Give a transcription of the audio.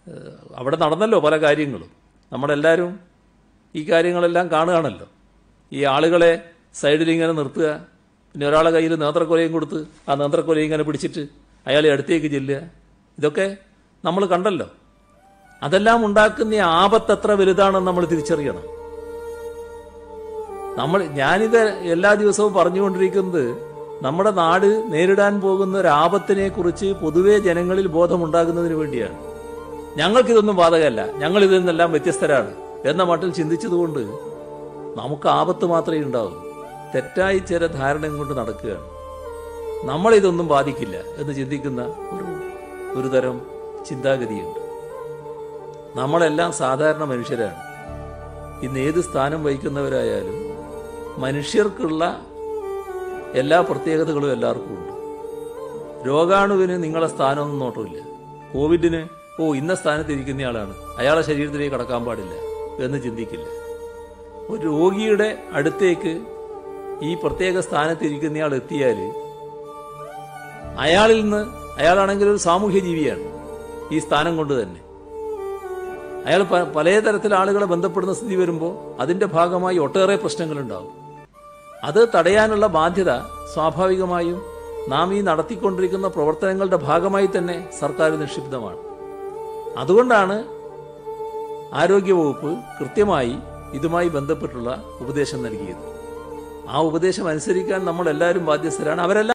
ഏഹ്, അവിടെ നടന്നല്ലോ പല കാര്യങ്ങളും നമ്മളെല്ലാവരും ഈ കാര്യങ്ങളെല്ലാം കാണുകയാണല്ലോ ഈ ആളുകളെ സൈഡിൽ ഇങ്ങനെ നിർത്തുക പിന്നെ ഒരാളെ കയ്യിൽ നേന്ത്രക്കൊലയും കൊടുത്ത് ആ നേന്ത്രക്കൊലയും ഇങ്ങനെ പിടിച്ചിട്ട് അയാളെ അടുത്തേക്ക് ചെല്ലുക ഇതൊക്കെ നമ്മൾ കണ്ടല്ലോ അതെല്ലാം ഉണ്ടാക്കുന്ന ഈ ആപത്ത് എത്ര വലുതാണെന്ന് നമ്മൾ തിരിച്ചറിയണം നമ്മൾ ഞാനിത് എല്ലാ ദിവസവും പറഞ്ഞുകൊണ്ടിരിക്കുന്നത് നമ്മുടെ നാട് നേരിടാൻ പോകുന്ന ഒരു ആപത്തിനെ കുറിച്ച് പൊതുവെ ജനങ്ങളിൽ ബോധമുണ്ടാകുന്നതിന് വേണ്ടിയാണ് ഞങ്ങൾക്കിതൊന്നും ബാധകമല്ല ഞങ്ങൾ ഇതിൽ നിന്നെല്ലാം വ്യത്യസ്തരാണ് എന്ന മട്ടിൽ ചിന്തിച്ചതുകൊണ്ട് നമുക്ക് ആപത്ത് മാത്രമേ ഉണ്ടാവൂ തെറ്റായി ചില ധാരണയും കൊണ്ട് നടക്കുകയാണ് നമ്മളിതൊന്നും ബാധിക്കില്ല എന്ന് ചിന്തിക്കുന്ന ഒരു ഒരു തരം ചിന്താഗതിയുണ്ട് നമ്മളെല്ലാം സാധാരണ മനുഷ്യരാണ് ഇന്ന് ഏത് സ്ഥാനം വഹിക്കുന്നവരായാലും മനുഷ്യർക്കുള്ള എല്ലാ പ്രത്യേകതകളും എല്ലാവർക്കും ഉണ്ട് രോഗാണുവിന് നിങ്ങളെ സ്ഥാനമൊന്നും നോട്ടമില്ല കോവിഡിന് ഓ ഇന്ന സ്ഥാനത്ത് ഇരിക്കുന്നയാളാണ് അയാളെ ശരീരത്തിലേക്ക് കടക്കാൻ പാടില്ല എന്ന് ചിന്തിക്കില്ല ഒരു രോഗിയുടെ അടുത്തേക്ക് ഈ പ്രത്യേക സ്ഥാനത്ത് ഇരിക്കുന്നയാൾ എത്തിയാൽ അയാളിൽ നിന്ന് അയാളാണെങ്കിൽ ഒരു സാമൂഹ്യ ജീവിയാണ് ഈ സ്ഥാനം കൊണ്ട് തന്നെ അയാൾ പ- പല തരത്തിൽ ആളുകളെ ബന്ധപ്പെടുന്ന സ്ഥിതി വരുമ്പോൾ അതിന്റെ ഭാഗമായി ഒട്ടേറെ പ്രശ്നങ്ങളുണ്ടാവും അത് തടയാനുള്ള ബാധ്യത സ്വാഭാവികമായും നാം ഈ നടത്തിക്കൊണ്ടിരിക്കുന്ന പ്രവർത്തനങ്ങളുടെ ഭാഗമായി തന്നെ സർക്കാർ നിക്ഷിപ്തമാണ് അതുകൊണ്ടാണ് ആരോഗ്യവകുപ്പ് കൃത്യമായി ഇതുമായി ബന്ധപ്പെട്ടുള്ള ഉപദേശം നൽകിയത് ആ ഉപദേശം അനുസരിക്കാൻ നമ്മൾ എല്ലാവരും ബാധ്യസ്ഥരാണ് അവരെല്ലാം